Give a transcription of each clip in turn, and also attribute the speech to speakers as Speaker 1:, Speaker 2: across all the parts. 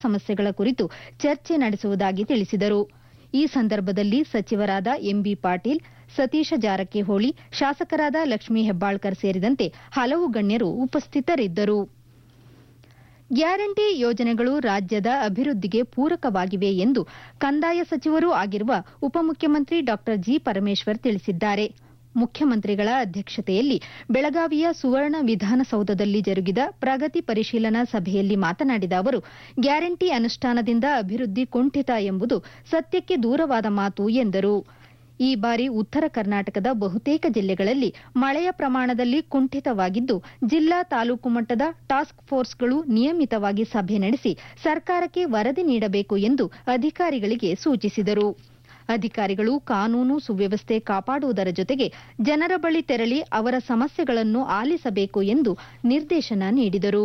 Speaker 1: ಸಮಸ್ಯೆಗಳ ಕುರಿತು ಚರ್ಚೆ ನಡೆಸುವುದಾಗಿ ತಿಳಿಸಿದರು ಈ ಸಂದರ್ಭದಲ್ಲಿ ಸಚಿವರಾದ ಎಂಬಿ ಪಾಟೀಲ್ ಸತೀಶ ಜಾರಕಿಹೊಳಿ ಶಾಸಕರಾದ ಲಕ್ಷ್ಮೀ ಹೆಬ್ಬಾಳ್ಕರ್ ಸೇರಿದಂತೆ ಹಲವು ಗಣ್ಯರು ಉಪಸ್ಥಿತರಿದ್ದರು ಗ್ಯಾರಂಟಿ ಯೋಜನೆಗಳು ರಾಜ್ಯದ ಅಭಿವೃದ್ಧಿಗೆ ಪೂರಕವಾಗಿವೆ ಎಂದು ಕಂದಾಯ ಸಚಿವರೂ ಆಗಿರುವ ಉಪಮುಖ್ಯಮಂತ್ರಿ ಡಾ ಜಿ ಪರಮೇಶ್ವರ್ ತಿಳಿಸಿದ್ದಾರೆ ಮುಖ್ಯಮಂತ್ರಿಗಳ ಅಧ್ಯಕ್ಷತೆಯಲ್ಲಿ ಬೆಳಗಾವಿಯ ಸುವರ್ಣ ವಿಧಾನಸೌಧದಲ್ಲಿ ಜರುಗಿದ ಪ್ರಗತಿ ಪರಿಶೀಲನಾ ಸಭೆಯಲ್ಲಿ ಮಾತನಾಡಿದ ಅವರು ಗ್ಯಾರಂಟಿ ಅನುಷ್ಠಾನದಿಂದ ಅಭಿವೃದ್ಧಿ ಕುಂಠಿತ ಎಂಬುದು ಸತ್ಯಕ್ಕೆ ದೂರವಾದ ಮಾತು ಎಂದರು ಈ ಬಾರಿ ಉತ್ತರ ಕರ್ನಾಟಕದ ಬಹುತೇಕ ಜಿಲ್ಲೆಗಳಲ್ಲಿ ಮಳೆಯ ಪ್ರಮಾಣದಲ್ಲಿ ಕುಂಠಿತವಾಗಿದ್ದು ಜಿಲ್ಲಾ ತಾಲೂಕು ಮಟ್ಟದ ಟಾಸ್ಕ್ ಫೋರ್ಸ್ಗಳು ನಿಯಮಿತವಾಗಿ ಸಭೆ ನಡೆಸಿ ಸರ್ಕಾರಕ್ಕೆ ವರದಿ ನೀಡಬೇಕು ಎಂದು ಅಧಿಕಾರಿಗಳಿಗೆ ಸೂಚಿಸಿದರು ಅಧಿಕಾರಿಗಳು ಕಾನೂನು ಸುವ್ಯವಸ್ಥೆ ಕಾಪಾಡುವುದರ ಜೊತೆಗೆ ಜನರ ಬಳಿ ತೆರಳಿ ಅವರ ಸಮಸ್ಯೆಗಳನ್ನು ಆಲಿಸಬೇಕು ಎಂದು ನಿರ್ದೇಶನ ನೀಡಿದರು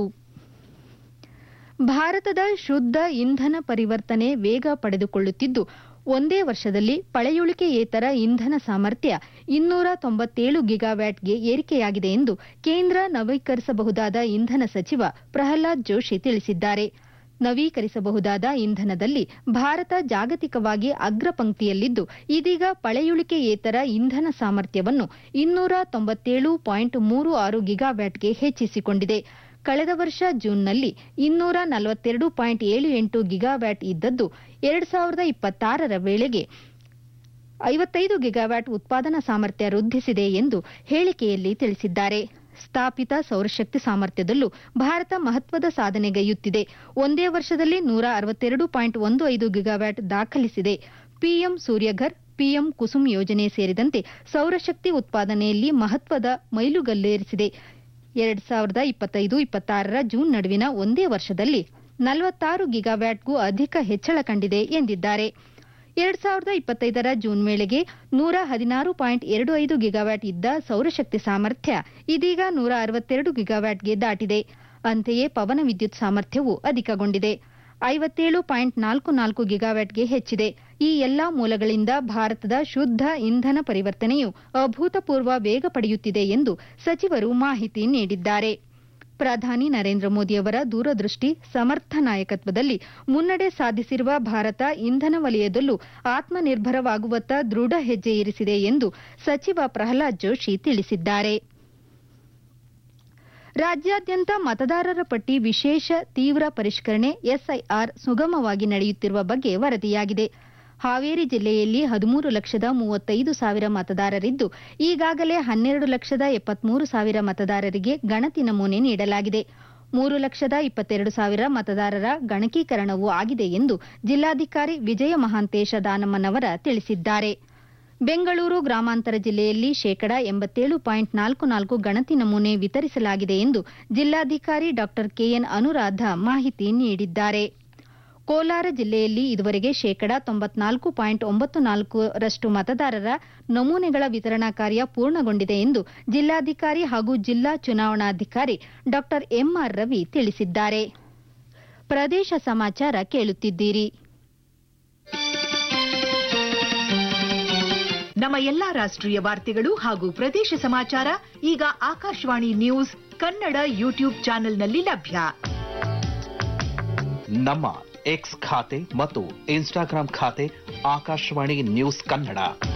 Speaker 1: ಭಾರತದ ಶುದ್ಧ ಇಂಧನ ಪರಿವರ್ತನೆ ವೇಗ ಪಡೆದುಕೊಳ್ಳುತ್ತಿದ್ದು ಒಂದೇ ವರ್ಷದಲ್ಲಿ ಪಳೆಯುಳಿಕೆಯೇತರ ಇಂಧನ ಸಾಮರ್ಥ್ಯ ಇನ್ನೂರ ತೊಂಬತ್ತೇಳು ಗಿಗಾವ್ಯಾಟ್ಗೆ ಏರಿಕೆಯಾಗಿದೆ ಎಂದು ಕೇಂದ್ರ ನವೀಕರಿಸಬಹುದಾದ ಇಂಧನ ಸಚಿವ ಪ್ರಹ್ಲಾದ್ ಜೋಶಿ ತಿಳಿಸಿದ್ದಾರೆ ನವೀಕರಿಸಬಹುದಾದ ಇಂಧನದಲ್ಲಿ ಭಾರತ ಜಾಗತಿಕವಾಗಿ ಅಗ್ರ ಪಂಕ್ತಿಯಲ್ಲಿದ್ದು ಇದೀಗ ಪಳೆಯುಳಿಕೆಯೇತರ ಇಂಧನ ಸಾಮರ್ಥ್ಯವನ್ನು ಇನ್ನೂರ ತೊಂಬತ್ತೇಳು ಪಾಯಿಂಟ್ ಮೂರು ಆರು ಗಿಗಾವ್ಯಾಟ್ಗೆ ಹೆಚ್ಚಿಸಿಕೊಂಡಿದೆ ಕಳೆದ ವರ್ಷ ಜೂನ್ನಲ್ಲಿ ಇನ್ನೂರ ನಲವತ್ತೆರಡು ಪಾಯಿಂಟ್ ಏಳು ಎಂಟು ಗಿಗಾವ್ಯಾಟ್ ಇದ್ದದ್ದು ಎರಡು ಸಾವಿರದ ಇಪ್ಪತ್ತಾರರ ವೇಳೆಗೆ ಐವತ್ತೈದು ಗಿಗಾವ್ಯಾಟ್ ಉತ್ಪಾದನಾ ಸಾಮರ್ಥ್ಯ ವೃದ್ಧಿಸಿದೆ ಎಂದು ಹೇಳಿಕೆಯಲ್ಲಿ ತಿಳಿಸಿದ್ದಾರೆ ಸ್ಥಾಪಿತ ಸೌರಶಕ್ತಿ ಸಾಮರ್ಥ್ಯದಲ್ಲೂ ಭಾರತ ಮಹತ್ವದ ಸಾಧನೆಗೈಯುತ್ತಿದೆ ಒಂದೇ ವರ್ಷದಲ್ಲಿ ನೂರ ಅರವತ್ತೆರಡು ಪಾಯಿಂಟ್ ಒಂದು ಐದು ಗಿಗಾವ್ಯಾಟ್ ದಾಖಲಿಸಿದೆ ಪಿಎಂ ಸೂರ್ಯಘರ್ ಪಿಎಂ ಕುಸುಮ್ ಯೋಜನೆ ಸೇರಿದಂತೆ ಸೌರಶಕ್ತಿ ಉತ್ಪಾದನೆಯಲ್ಲಿ ಮಹತ್ವದ ಮೈಲುಗಲ್ಲೇರಿಸಿದೆ ಎರಡ್ ಸಾವಿರದ ಇಪ್ಪತ್ತೈದು ಇಪ್ಪತ್ತಾರರ ಜೂನ್ ನಡುವಿನ ಒಂದೇ ವರ್ಷದಲ್ಲಿ ನಲವತ್ತಾರು ಗಿಗಾವ್ಯಾಟ್ಗೂ ಅಧಿಕ ಹೆಚ್ಚಳ ಕಂಡಿದೆ ಎಂದಿದ್ದಾರೆ ಎರಡ್ ಸಾವಿರದ ಇಪ್ಪತ್ತೈದರ ಜೂನ್ ವೇಳೆಗೆ ನೂರ ಹದಿನಾರು ಪಾಯಿಂಟ್ ಎರಡು ಐದು ಗಿಗಾವ್ಯಾಟ್ ಇದ್ದ ಸೌರಶಕ್ತಿ ಸಾಮರ್ಥ್ಯ ಇದೀಗ ನೂರ ಅರವತ್ತೆರಡು ಗಿಗಾವ್ಯಾಟ್ಗೆ ದಾಟಿದೆ ಅಂತೆಯೇ ಪವನ ವಿದ್ಯುತ್ ಸಾಮರ್ಥ್ಯವೂ ಅಧಿಕಗೊಂಡಿದೆ ಐವತ್ತೇಳು ಪಾಯಿಂಟ್ ನಾಲ್ಕು ನಾಲ್ಕು ಗಿಗಾವ್ಯಾಟ್ಗೆ ಹೆಚ್ಚಿದೆ ಈ ಎಲ್ಲಾ ಮೂಲಗಳಿಂದ ಭಾರತದ ಶುದ್ಧ ಇಂಧನ ಪರಿವರ್ತನೆಯು ಅಭೂತಪೂರ್ವ ವೇಗ ಪಡೆಯುತ್ತಿದೆ ಎಂದು ಸಚಿವರು ಮಾಹಿತಿ ನೀಡಿದ್ದಾರೆ ಪ್ರಧಾನಿ ನರೇಂದ್ರ ಮೋದಿಯವರ ದೂರದೃಷ್ಟಿ ಸಮರ್ಥ ನಾಯಕತ್ವದಲ್ಲಿ ಮುನ್ನಡೆ ಸಾಧಿಸಿರುವ ಭಾರತ ಇಂಧನ ವಲಯದಲ್ಲೂ ಆತ್ಮನಿರ್ಭರವಾಗುವತ್ತ ದೃಢ ಹೆಜ್ಜೆ ಇರಿಸಿದೆ ಎಂದು ಸಚಿವ ಪ್ರಹ್ಲಾದ್ ಜೋಶಿ ತಿಳಿಸಿದ್ದಾರೆ ರಾಜ್ಯಾದ್ಯಂತ ಮತದಾರರ ಪಟ್ಟಿ ವಿಶೇಷ ತೀವ್ರ ಪರಿಷ್ಕರಣೆ ಎಸ್ಐಆರ್ ಸುಗಮವಾಗಿ ನಡೆಯುತ್ತಿರುವ ಬಗ್ಗೆ ವರದಿಯಾಗಿದೆ ಹಾವೇರಿ ಜಿಲ್ಲೆಯಲ್ಲಿ ಹದಿಮೂರು ಲಕ್ಷದ ಮೂವತ್ತೈದು ಸಾವಿರ ಮತದಾರರಿದ್ದು ಈಗಾಗಲೇ ಹನ್ನೆರಡು ಲಕ್ಷದ ಎಪ್ಪತ್ಮೂರು ಸಾವಿರ ಮತದಾರರಿಗೆ ಗಣತಿ ನಮೂನೆ ನೀಡಲಾಗಿದೆ ಮೂರು ಲಕ್ಷದ ಇಪ್ಪತ್ತೆರಡು ಸಾವಿರ ಮತದಾರರ ಗಣಕೀಕರಣವೂ ಆಗಿದೆ ಎಂದು ಜಿಲ್ಲಾಧಿಕಾರಿ ವಿಜಯ ಮಹಾಂತೇಶ ದಾನಮ್ಮನವರ ತಿಳಿಸಿದ್ದಾರೆ ಬೆಂಗಳೂರು ಗ್ರಾಮಾಂತರ ಜಿಲ್ಲೆಯಲ್ಲಿ ಶೇಕಡಾ ಎಂಬತ್ತೇಳು ಪಾಯಿಂಟ್ ನಾಲ್ಕು ನಾಲ್ಕು ಗಣತಿ ನಮೂನೆ ವಿತರಿಸಲಾಗಿದೆ ಎಂದು ಜಿಲ್ಲಾಧಿಕಾರಿ ಡಾ ಕೆಎನ್ ಅನುರಾಧ ಮಾಹಿತಿ ನೀಡಿದ್ದಾರೆ ಕೋಲಾರ ಜಿಲ್ಲೆಯಲ್ಲಿ ಇದುವರೆಗೆ ಶೇಕಡಾ ತೊಂಬತ್ನಾಲ್ಕು ಪಾಯಿಂಟ್ ಒಂಬತ್ತು ನಾಲ್ಕರಷ್ಟು ಮತದಾರರ ನಮೂನೆಗಳ ವಿತರಣಾ ಕಾರ್ಯ ಪೂರ್ಣಗೊಂಡಿದೆ ಎಂದು ಜಿಲ್ಲಾಧಿಕಾರಿ ಹಾಗೂ ಜಿಲ್ಲಾ ಚುನಾವಣಾಧಿಕಾರಿ ಡಾ ಎಂಆರ್ ರವಿ ತಿಳಿಸಿದ್ದಾರೆ ಪ್ರದೇಶ ಸಮಾಚಾರ ಕೇಳುತ್ತಿದ್ದೀರಿ
Speaker 2: ನಮ್ಮ ಎಲ್ಲಾ ರಾಷ್ಟ್ರೀಯ ವಾರ್ತೆಗಳು ಹಾಗೂ ಪ್ರದೇಶ ಸಮಾಚಾರ ಈಗ ಆಕಾಶವಾಣಿ ನ್ಯೂಸ್ ಕನ್ನಡ ಯೂಟ್ಯೂಬ್ ಚಾನೆಲ್ನಲ್ಲಿ ಲಭ್ಯ
Speaker 3: ನಮ್ಮ ಎಕ್ಸ್ ಖಾತೆ ಮತ್ತು ಇನ್ಸ್ಟಾಗ್ರಾಂ ಖಾತೆ ಆಕಾಶವಾಣಿ ನ್ಯೂಸ್ ಕನ್ನಡ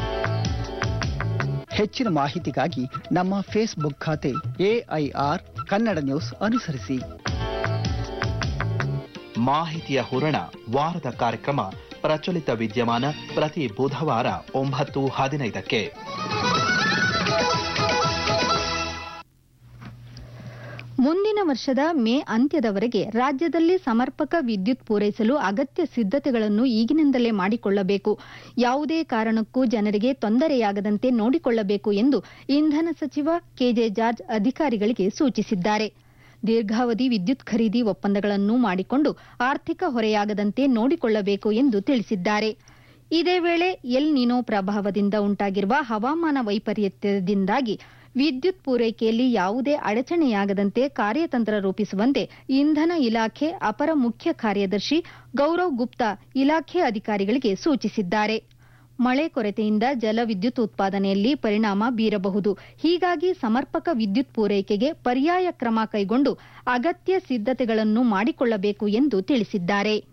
Speaker 4: ಹೆಚ್ಚಿನ ಮಾಹಿತಿಗಾಗಿ ನಮ್ಮ ಫೇಸ್ಬುಕ್ ಖಾತೆ ಎಐಆರ್ ಕನ್ನಡ ನ್ಯೂಸ್ ಅನುಸರಿಸಿ
Speaker 3: ಮಾಹಿತಿಯ ಹೂರಣ ವಾರದ ಕಾರ್ಯಕ್ರಮ ಪ್ರಚಲಿತ ವಿದ್ಯಮಾನ ಪ್ರತಿ ಬುಧವಾರ ಒಂಬತ್ತು ಹದಿನೈದಕ್ಕೆ
Speaker 1: ಮುಂದಿನ ವರ್ಷದ ಮೇ ಅಂತ್ಯದವರೆಗೆ ರಾಜ್ಯದಲ್ಲಿ ಸಮರ್ಪಕ ವಿದ್ಯುತ್ ಪೂರೈಸಲು ಅಗತ್ಯ ಸಿದ್ಧತೆಗಳನ್ನು ಈಗಿನಿಂದಲೇ ಮಾಡಿಕೊಳ್ಳಬೇಕು ಯಾವುದೇ ಕಾರಣಕ್ಕೂ ಜನರಿಗೆ ತೊಂದರೆಯಾಗದಂತೆ ನೋಡಿಕೊಳ್ಳಬೇಕು ಎಂದು ಇಂಧನ ಸಚಿವ ಕೆಜೆ ಜಾರ್ಜ್ ಅಧಿಕಾರಿಗಳಿಗೆ ಸೂಚಿಸಿದ್ದಾರೆ ದೀರ್ಘಾವಧಿ ವಿದ್ಯುತ್ ಖರೀದಿ ಒಪ್ಪಂದಗಳನ್ನು ಮಾಡಿಕೊಂಡು ಆರ್ಥಿಕ ಹೊರೆಯಾಗದಂತೆ ನೋಡಿಕೊಳ್ಳಬೇಕು ಎಂದು ತಿಳಿಸಿದ್ದಾರೆ ಇದೇ ವೇಳೆ ಎಲ್ ನಿನೋ ಪ್ರಭಾವದಿಂದ ಉಂಟಾಗಿರುವ ಹವಾಮಾನ ವೈಪರೀತ್ಯದಿಂದಾಗಿ ವಿದ್ಯುತ್ ಪೂರೈಕೆಯಲ್ಲಿ ಯಾವುದೇ ಅಡಚಣೆಯಾಗದಂತೆ ಕಾರ್ಯತಂತ್ರ ರೂಪಿಸುವಂತೆ ಇಂಧನ ಇಲಾಖೆ ಅಪರ ಮುಖ್ಯ ಕಾರ್ಯದರ್ಶಿ ಗೌರವ್ ಗುಪ್ತಾ ಇಲಾಖೆ ಅಧಿಕಾರಿಗಳಿಗೆ ಸೂಚಿಸಿದ್ದಾರೆ ಮಳೆ ಕೊರತೆಯಿಂದ ಜಲವಿದ್ಯುತ್ ಉತ್ಪಾದನೆಯಲ್ಲಿ ಪರಿಣಾಮ ಬೀರಬಹುದು ಹೀಗಾಗಿ ಸಮರ್ಪಕ ವಿದ್ಯುತ್ ಪೂರೈಕೆಗೆ ಪರ್ಯಾಯ ಕ್ರಮ ಕೈಗೊಂಡು ಅಗತ್ಯ ಸಿದ್ಧತೆಗಳನ್ನು ಮಾಡಿಕೊಳ್ಳಬೇಕು ಎಂದು ತಿಳಿಸಿದ್ದಾರೆ